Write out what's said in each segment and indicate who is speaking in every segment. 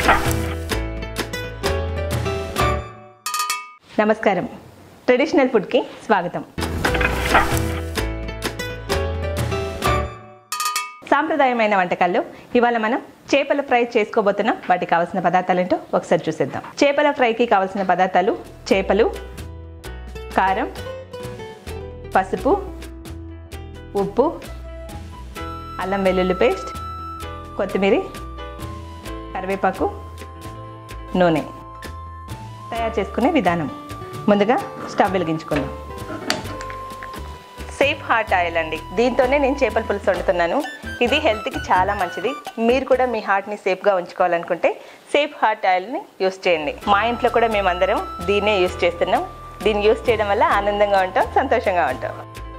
Speaker 1: నమస్కారం ట్రెడిషనల్ ఫుడ్కి స్వాగతం సాంప్రదాయమైన వంటకాల్లో ఇవాళ మనం చేపల ఫ్రై చేసుకోబోతున్నాం వాటికి కావాల్సిన పదార్థాలు ఏంటో ఒకసారి చూసేద్దాం చేపల ఫ్రైకి కావాల్సిన పదార్థాలు చేపలు కారం పసుపు ఉప్పు అల్లం వెల్లుల్లి పేస్ట్ కొత్తిమీర కరివేపాకు నూనె తయారు చేసుకునే విధానం ముందుగా స్టవ్ వెలిగించుకుందాం సేఫ్ హార్ట్ ఆయిల్ అండి దీంతోనే నేను చేపల పులుసు వండుతున్నాను ఇది హెల్త్కి చాలా మంచిది మీరు కూడా మీ హార్ట్ని సేఫ్గా ఉంచుకోవాలనుకుంటే సేఫ్ హార్ట్ ఆయిల్ని యూస్ చేయండి మా ఇంట్లో కూడా మేమందరం దీన్నే యూస్ చేస్తున్నాం దీన్ని యూస్ చేయడం వల్ల ఆనందంగా ఉంటాం సంతోషంగా ఉంటాం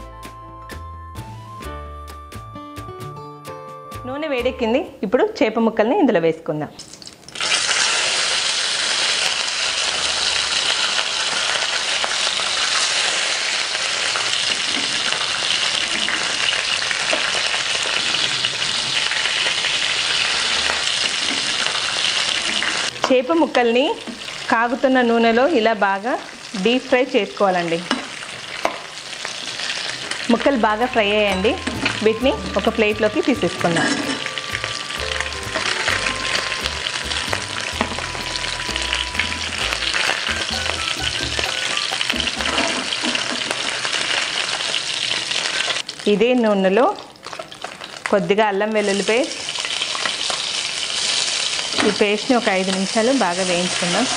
Speaker 1: నూనె వేడెక్కింది ఇప్పుడు చేప ముక్కల్ని ఇందులో వేసుకుందాం చేప ముక్కల్ని కాగుతున్న నూనెలో ఇలా బాగా డీప్ ఫ్రై చేసుకోవాలండి ముక్కలు బాగా ఫ్రై అయ్యండి వీటిని ఒక ప్లేట్లోకి తీసేసుకుందాం ఇదే నూనెలో కొద్దిగా అల్లం వెల్లుల్లి పేస్ట్ ఈ పేస్ట్ని ఒక ఐదు నిమిషాలు బాగా వేయించుకుందాం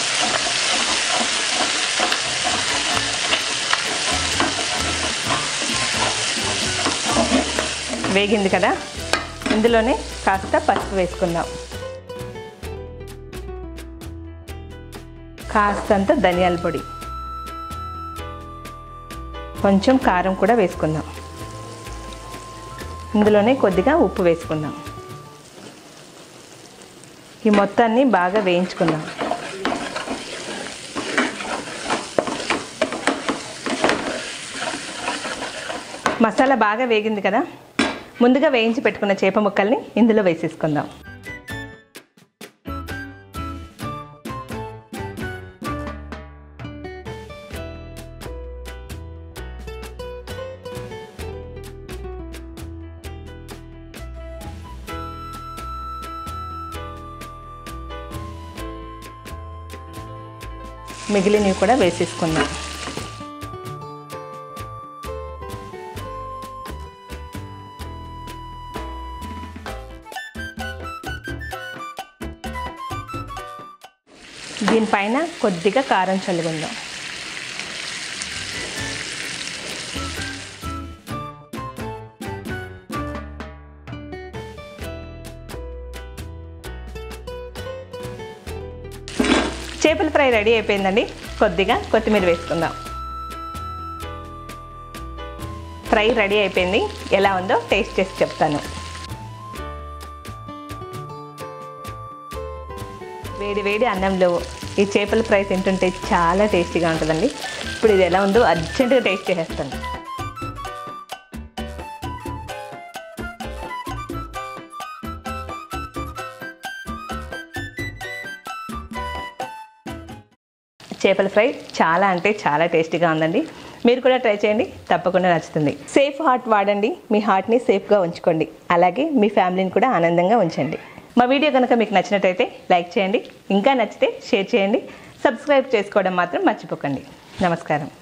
Speaker 1: వేగింది కదా ఇందులోనే కాస్త పసుపు వేసుకుందాం కాస్తంత ధనియాల పొడి కొంచెం కారం కూడా వేసుకుందాం ఇందులోనే కొద్దిగా ఉప్పు వేసుకుందాం ఈ మొత్తాన్ని బాగా వేయించుకుందాం మసాలా బాగా వేగింది కదా ముందుగా వేయించి పెట్టుకున్న చేప ముక్కల్ని ఇందులో వేసేసుకుందాం మిగిలినవి కూడా వేసేసుకుందాం దీనిపైన కొద్దిగా కారం చల్లుకుందాం చేపల ఫ్రై రెడీ అయిపోయిందండి కొద్దిగా కొత్తిమీర వేసుకుందాం ఫ్రై రెడీ అయిపోయింది ఎలా ఉందో టేస్ట్ చేసి చెప్తాను వేడి వేడి అన్నంలో ఈ చేపల ఫ్రై తింటుంటే చాలా టేస్టీగా ఉంటుందండి ఇప్పుడు ఇది ఎలా ఉందో అర్జెంటుగా టేస్ట్ చేసేస్తాను చేపల ఫ్రై చాలా అంటే చాలా టేస్టీగా ఉందండి మీరు కూడా ట్రై చేయండి తప్పకుండా నచ్చుతుంది సేఫ్ హార్ట్ వాడండి మీ హార్ట్ని సేఫ్గా ఉంచుకోండి అలాగే మీ ఫ్యామిలీని కూడా ఆనందంగా ఉంచండి మా వీడియో కనుక మీకు నచ్చినట్టయితే లైక్ చేయండి ఇంకా నచ్చితే షేర్ చేయండి సబ్స్క్రైబ్ చేసుకోవడం మాత్రం మర్చిపోకండి నమస్కారం